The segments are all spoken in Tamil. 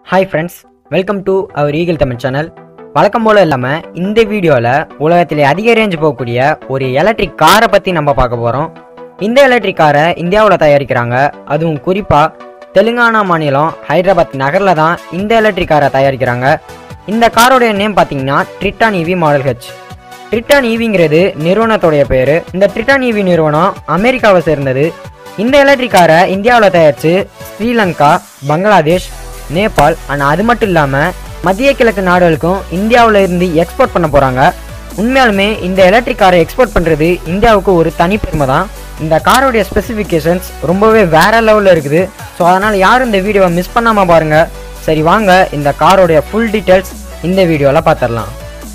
hi friends welcome to our eagle Tamil channel வழக்கம் போல இல்லாமல் இந்த வீடியோவில் உலகத்திலே அதிக ரேஞ்ச் போகக்கூடிய ஒரு எலக்ட்ரிக் காரை பற்றி நம்ம பார்க்க போகிறோம் இந்த எலக்ட்ரிக் காரை இந்தியாவில் தயாரிக்கிறாங்க அதுவும் குறிப்பாக தெலுங்கானா மாநிலம் ஹைதராபாத் நகரில் தான் இந்த எலக்ட்ரிக் காரை தயாரிக்கிறாங்க இந்த காரோடைய நேம் பார்த்தீங்கன்னா Triton EV model H Triton ஈவிங்கிறது நிறுவனத்துடைய பேர் இந்த ட்ரிட்டான் ஈவி நிறுவனம் அமெரிக்காவை சேர்ந்தது இந்த எலக்ட்ரிக் காரை இந்தியாவில் தயாரித்து ஸ்ரீலங்கா பங்களாதேஷ் நேபாள் அண்ட் அது மட்டும் இல்லாமல் மத்திய கிழக்கு நாடுகளுக்கும் இந்தியாவில் இருந்து எக்ஸ்போர்ட் பண்ண போகிறாங்க உண்மையாலுமே இந்த எலக்ட்ரிக் காரை எக்ஸ்போர்ட் பண்ணுறது இந்தியாவுக்கு ஒரு தனிப்பெருமை தான் இந்த காரோடைய ஸ்பெசிஃபிகேஷன்ஸ் ரொம்பவே வேற லெவலில் இருக்குது ஸோ அதனால் யாரும் இந்த வீடியோவை மிஸ் பண்ணாமல் பாருங்கள் சரி வாங்க இந்த காரோடைய ஃபுல் டீட்டெயில்ஸ் இந்த வீடியோவில் பார்த்துடலாம்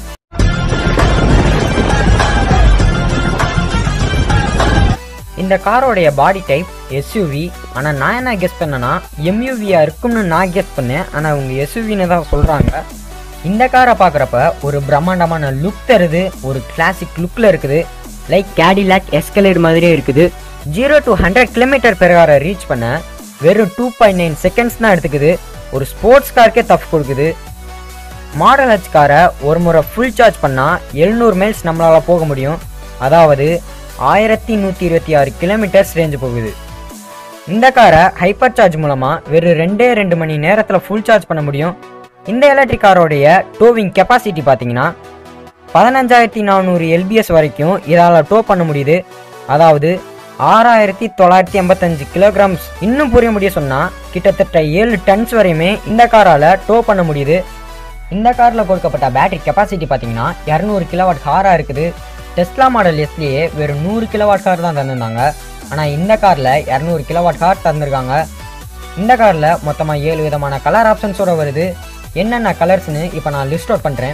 இந்த காரோடைய பாடி டைப் எஸ்யூவி ஆனால் நான் என்ன கெஸ் பண்ணேன்னா எம்யூவியாக இருக்கும்னு நான் கெஸ் பண்ணேன் ஆனால் அவங்க எஸ்யூவின்னு தான் சொல்கிறாங்க இந்த காரை பார்க்குறப்ப ஒரு பிரம்மாண்டமான லுக் தருது ஒரு கிளாசிக் லுக்கில் இருக்குது லைக் கேடிலாக் எஸ்கலேட் மாதிரியே இருக்குது zero to hundred kilometre per ஹவரை ரீச் பண்ண வெறும் டூ பாயிண்ட் நைன் செகண்ட்ஸ் தான் எடுத்துக்குது ஒரு ஸ்போர்ட்ஸ் காருக்கே தஃப் கொடுக்குது மாடல் ஹெச் காரை ஒரு முறை ஃபுல் சார்ஜ் பண்ணால் எழுநூறு மைல்ஸ் நம்மளால் போக முடியும் அதாவது ஆயிரத்தி நூற்றி இருபத்தி ஆறு கிலோமீட்டர்ஸ் ரேஞ்சு போகுது இந்த காரை ஹைப்பர் சார்ஜ் மூலமாக வெறும் ரெண்டே ரெண்டு மணி நேரத்தில் ஃபுல் சார்ஜ் பண்ண முடியும் இந்த எலக்ட்ரிக் காரோடைய டோவிங் கெப்பாசிட்டி பார்த்தீங்கன்னா பதினஞ்சாயிரத்தி நானூறு எல்பிஎஸ் வரைக்கும் இதால் டோ பண்ண முடியுது அதாவது ஆறாயிரத்தி தொள்ளாயிரத்தி எண்பத்தஞ்சு கிலோகிராம்ஸ் இன்னும் புரிய முடிய சொன்னால் கிட்டத்தட்ட ஏழு டன்ஸ் வரையுமே இந்த காரால் டோ பண்ண முடியுது இந்த காரில் கொடுக்கப்பட்ட பேட்டரி கெப்பாசிட்டி பார்த்தீங்கன்னா இரநூறு கிலோவாட் ஹாராக இருக்குது டெஸ்லா மாடல் எஸ்லேயே வெறும் நூறு கிலோவாட் கார் தான் தந்திருந்தாங்க ஆனால் இந்த காரில் இரநூறு கிலோவாட் கார் தந்திருக்காங்க இந்த காரில் மொத்தமாக ஏழு விதமான கலர் ஆப்ஷன்ஸோட வருது என்னென்ன கலர்ஸ்னு இப்போ நான் லிஸ்ட் அவுட் பண்ணுறேன்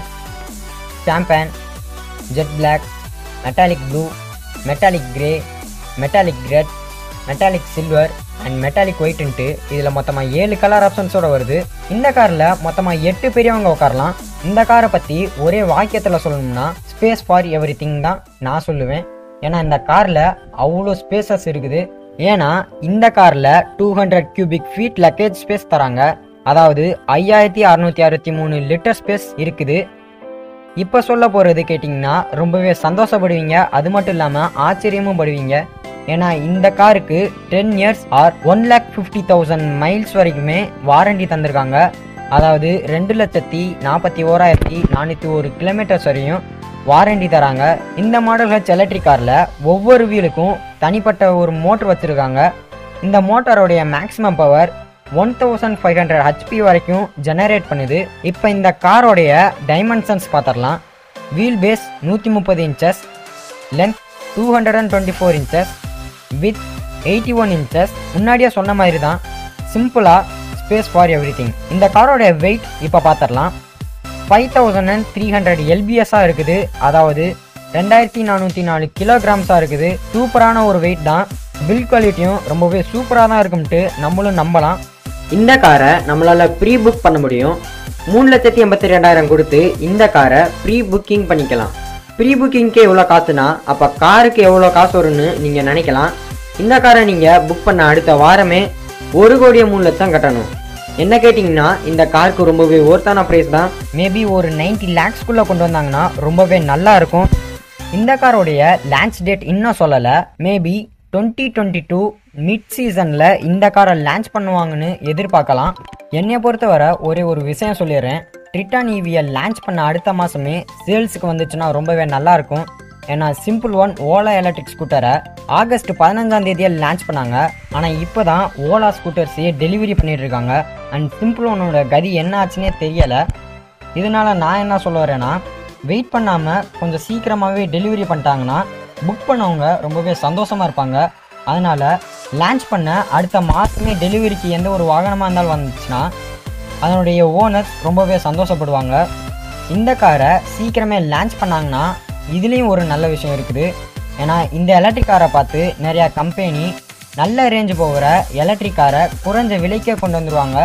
champagne jet black metallic blue metallic grey metallic red metallic silver and metallic ஒயிட்ன்ட்டு இதில் மொத்தமாக ஏழு கலர் ஆப்ஷன்ஸோட வருது இந்த காரில் மொத்தமாக எட்டு பெரியவங்க உட்காரலாம் இந்த காரை பற்றி ஒரே வாக்கியத்தில் சொல்லணும்னா ஸ்பேஸ் ஃபார் எவ்ரி திங் தான் நான் சொல்லுவேன் ஏன்னா இந்த காரில் அவ்வளோ ஸ்பேசஸ் இருக்குது ஏன்னா இந்த காரில் two hundred cubic feet luggage space தராங்க அதாவது ஐயாயிரத்தி அறுநூத்தி அறுபத்தி மூணு லிட்டர் ஸ்பேஸ் இருக்குது இப்போ சொல்ல போகிறது கேட்டிங்கன்னா ரொம்பவே சந்தோஷப்படுவீங்க அது மட்டும் இல்லாமல் ஆச்சரியமும் படுவீங்க ஏன்னா இந்த காருக்கு ten years or one lakh fifty thousand miles வரைக்குமே வாரண்டி தந்திருக்காங்க அதாவது ரெண்டு லட்சத்தி நாற்பத்தி ஓராயிரத்தி நானூற்றி ஒரு கிலோமீட்டர்ஸ் வரையும் வாரண்டி தராங்க இந்த மாடல் ஹெச் எலக்ட்ரிக் காரில் ஒவ்வொரு வீலுக்கும் தனிப்பட்ட ஒரு மோட்டர் வச்சுருக்காங்க இந்த மோட்டாரோடைய maximum power one thousand five hundred HP வரைக்கும் ஜெனரேட் பண்ணுது இப்போ இந்த காரோடைய டைமென்ஷன்ஸ் பார்த்துடலாம் வீல் பேஸ் நூற்றி முப்பது inches length two hundred and twenty four inches with eighty one inches முன்னாடியே சொன்ன மாதிரி தான் சிம்பிளாக ஸ்பேஸ் ஃபார் எவ்ரி திங் இந்த காரோடைய வெயிட் இப்போ பார்த்துடலாம் five thousand and three hundred எல்பிஎஸ்ஸாக இருக்குது அதாவது ரெண்டாயிரத்தி நானூற்றி நாலு கிலோகிராம்ஸாக இருக்குது சூப்பரான ஒரு வெயிட் தான் பில் குவாலிட்டியும் ரொம்பவே சூப்பராக தான் இருக்கும்ட்டு நம்மளும் நம்பலாம் இந்த காரை நம்மளால் ப்ரீ புக் பண்ண முடியும் மூணு லட்சத்தி எண்பத்தி ரெண்டாயிரம் கொடுத்து இந்த காரை ப்ரீ புக்கிங் பண்ணிக்கலாம் ப்ரீ புக்கிங்க்கு எவ்வளோ காசுனா அப்போ காருக்கு எவ்வளோ காசு வரும்னு நீங்கள் நினைக்கலாம் இந்த காரை நீங்கள் புக் பண்ண அடுத்த வாரமே ஒரு கோடியே மூணு லட்சம் கட்டணும் என்ன கேட்டிங்கன்னா இந்த காருக்கு ரொம்பவே ஒர்த்தான ப்ரைஸ் தான் மேபி ஒரு நைன்டி லேக்ஸ்க்குள்ளே கொண்டு வந்தாங்கன்னா ரொம்பவே நல்லா இருக்கும் இந்த காரோடைய லான்ச் டேட் இன்னும் சொல்லலை maybe twenty twenty two mid சீசனில் இந்த காரை லான்ச் பண்ணுவாங்கன்னு எதிர்பார்க்கலாம் என்னை பொறுத்தவரை ஒரே ஒரு விஷயம் சொல்லிடுறேன் ட்ரிட்டான் ஈவியை லான்ச் பண்ண அடுத்த மாதமே சேல்ஸுக்கு வந்துச்சுன்னா ரொம்பவே நல்லாயிருக்கும் ஏன்னா சிம்பிள் ஒன் ஓலா எலக்ட்ரிக் ஸ்கூட்டரை ஆகஸ்ட் பதினஞ்சாம் தேதியே லான்ச் பண்ணாங்க ஆனால் இப்போ தான் ஓலா ஸ்கூட்டர்ஸையே டெலிவரி பண்ணிட்டு இருக்காங்க அண்ட் சிம்பிள் ஒன்னோட கதி என்ன ஆச்சுன்னே தெரியலை இதனால நான் என்ன சொல்ல வரேன்னா வெயிட் பண்ணாமல் கொஞ்சம் சீக்கிரமாகவே டெலிவரி பண்ணிட்டாங்கன்னா புக் பண்ணவங்க ரொம்பவே சந்தோஷமாக இருப்பாங்க அதனால் லான்ச் பண்ண அடுத்த மாதமே டெலிவரிக்கு எந்த ஒரு வாகனமாக இருந்தாலும் வந்துச்சுன்னா அதனுடைய ஓனர்ஸ் ரொம்பவே சந்தோஷப்படுவாங்க இந்த காரை சீக்கிரமே லான்ச் பண்ணாங்கன்னா இதுலேயும் ஒரு நல்ல விஷயம் இருக்குது ஏன்னா இந்த எலக்ட்ரிக் காரை பார்த்து நிறையா கம்பெனி நல்ல ரேஞ்சு போகிற எலக்ட்ரிக் காரை குறைஞ்ச விலைக்கே கொண்டு வந்துருவாங்க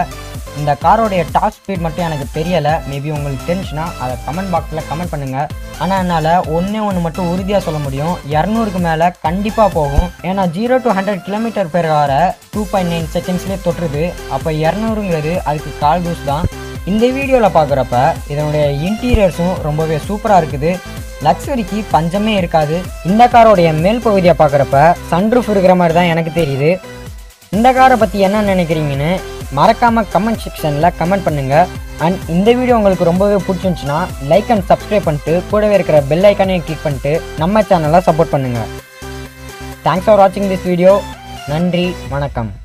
இந்த காரோடைய டாப் ஸ்பீட் மட்டும் எனக்கு தெரியலை மேபி உங்களுக்கு தெரிஞ்சுன்னா அதை கமெண்ட் பாக்ஸில் கமெண்ட் பண்ணுங்கள் ஆனால் என்னால் ஒன்றே ஒன்று மட்டும் உறுதியாக சொல்ல முடியும் இரநூறுக்கு மேலே கண்டிப்பாக போகும் ஏன்னா zero to hundred kilometre per ஹவரை டூ பாயிண்ட் நைன் செகண்ட்ஸ்லேயே தொட்டுருது அப்போ இரநூறுங்கிறது அதுக்கு கால் தூஸ் தான் இந்த வீடியோவில் பார்க்குறப்ப இதனுடைய இன்டீரியர்ஸும் ரொம்பவே சூப்பராக இருக்குது லக்ஸரிக்கு பஞ்சமே இருக்காது இந்த காரோடைய மேல் பகுதியை பார்க்குறப்ப சன்ரூஃப் இருக்கிற மாதிரி தான் எனக்கு தெரியுது இந்த காரை பற்றி என்ன நினைக்கிறீங்கன்னு மறக்காமல் கமெண்ட் செக்ஷனில் கமெண்ட் பண்ணுங்கள் அண்ட் இந்த வீடியோ உங்களுக்கு ரொம்பவே பிடிச்சிருந்துச்சுன்னா லைக் அண்ட் சப்ஸ்கிரைப் பண்ணிட்டு கூடவே இருக்கிற பெல் ஐக்கானையும் கிளிக் பண்ணிட்டு நம்ம சேனலை சப்போர்ட் பண்ணுங்கள் தேங்க்ஸ் ஃபார் வாட்சிங் திஸ் வீடியோ நன்றி வணக்கம்